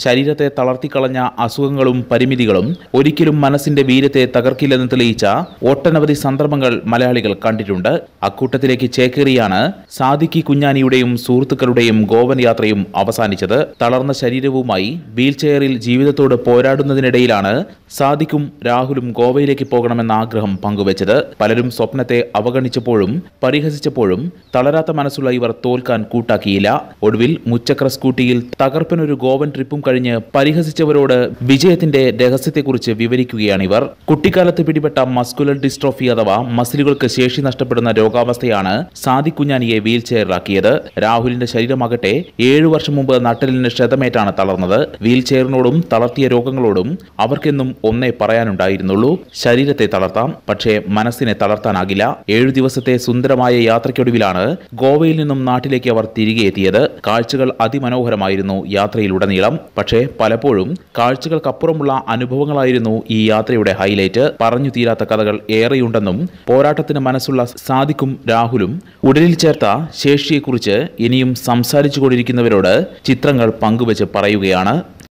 ശരീരത്തെ തളർത്തിക്കളഞ്ഞ അസുഖങ്ങളും പരിമിതികളും ഒരിക്കലും മനസ്സിന്റെ വീര്യത്തെ തകർക്കില്ലെന്ന് തെളിയിച്ച ഒട്ടനവധി സന്ദർഭങ്ങൾ മലയാളികൾ കണ്ടിട്ടുണ്ട് അക്കൂട്ടത്തിലേക്ക് ചേക്കേറിയാണ് സാദിഖി കുഞ്ഞാനിയുടെയും സുഹൃത്തുക്കളുടെയും ഗോവൻ യാത്രയും അവസാനിച്ചത് തളർന്ന ശരീരവുമായി വീൽ ചെയറിൽ ജീവിതത്തോട് പോരാടുന്നതിനിടയിലാണ് സാദിഖും രാഹുലും ഗോവയിലേക്ക് പോകണമെന്ന ആഗ്രഹം പങ്കുവച്ചത് പലരും സ്വപ്നത്തെ അവഗണിച്ചപ്പോഴും പരിഹസിച്ചപ്പോഴും തളരാത്ത മനസ്സുള്ള ഇവർ തോൽക്കാൻ കൂട്ടാക്കിയില്ല ഒടുവിൽ മുച്ചക്ര സ്കൂട്ടിയിൽ തകർപ്പനൊരു ഗോവൻ ട്രിപ്പും കഴിഞ്ഞ് പരിഹസിച്ചവരോട് വിജയത്തിന്റെ രഹസ്യത്തെക്കുറിച്ച് വിവരിക്കുകയാണിവർ കുട്ടിക്കാലത്ത് പിടിപെട്ട മസ്കുലർ ഡിസ്ട്രോഫി അഥവാ മസിലുകൾക്ക് ശേഷി നഷ്ടപ്പെടുന്ന രോഗാവസ്ഥയാണ് സാദിഖ് കുഞ്ഞാനിയെ വീൽ ചെയറിലാക്കിയത് രാഹുലിന്റെ ശരീരമാകട്ടെ ഏഴു വർഷം മുമ്പ് നട്ടലിന് ക്ഷതമേറ്റാണ് തളർന്നത് വീൽ ചെയറിനോടും തളർത്തിയ രോഗങ്ങളോടും അവർക്കെന്നും ഒന്നേ പറയാനുണ്ടായിരുന്നുള്ളൂ ശരീരത്തെ തളർത്താം പക്ഷേ മനസ്സിനെ തളർത്താനാകില്ല ഏഴു ദിവസത്തെ സുന്ദരമായ യാത്രയ്ക്കൊടുവിലാണ് ഗോവയിൽ നിന്നും നാട്ടിലേക്ക് അവർ തിരികെ എത്തിയത് കാഴ്ചകൾ അതിമനോഹരമായിരുന്നു യാത്രയിലുടനീളം പക്ഷേ പലപ്പോഴും കാഴ്ചകൾക്കപ്പുറമുള്ള അനുഭവങ്ങളായിരുന്നു ഈ യാത്രയുടെ ഹൈലൈറ്റ് പറഞ്ഞു തീരാത്ത കഥകൾ ഏറെയുണ്ടെന്നും പോരാട്ടത്തിന് മനസ്സുള്ള സാദിഖും രാഹുലും ഉടലിൽ ചേർത്ത ശേഷിയെക്കുറിച്ച് ഇനിയും സംസാരിച്ചുകൊണ്ടിരിക്കുന്നവരോട് ചിത്രങ്ങൾ പങ്കുവച്ച് പറയുകയാണ്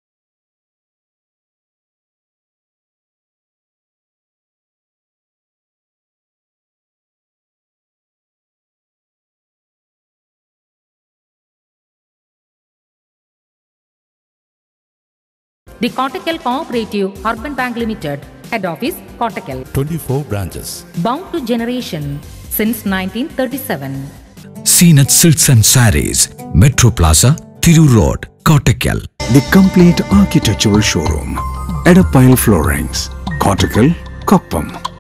The Kottakkal Cooperative Urban Bank Limited, Head Office, Kottakkal. 24 branches. Bound to generation since 1937. Seenat Silks and Saris, Metro Plaza, Thiru Road, Kottakkal. The complete architectural showroom. Edapile Floorings. Cortical, Koppam.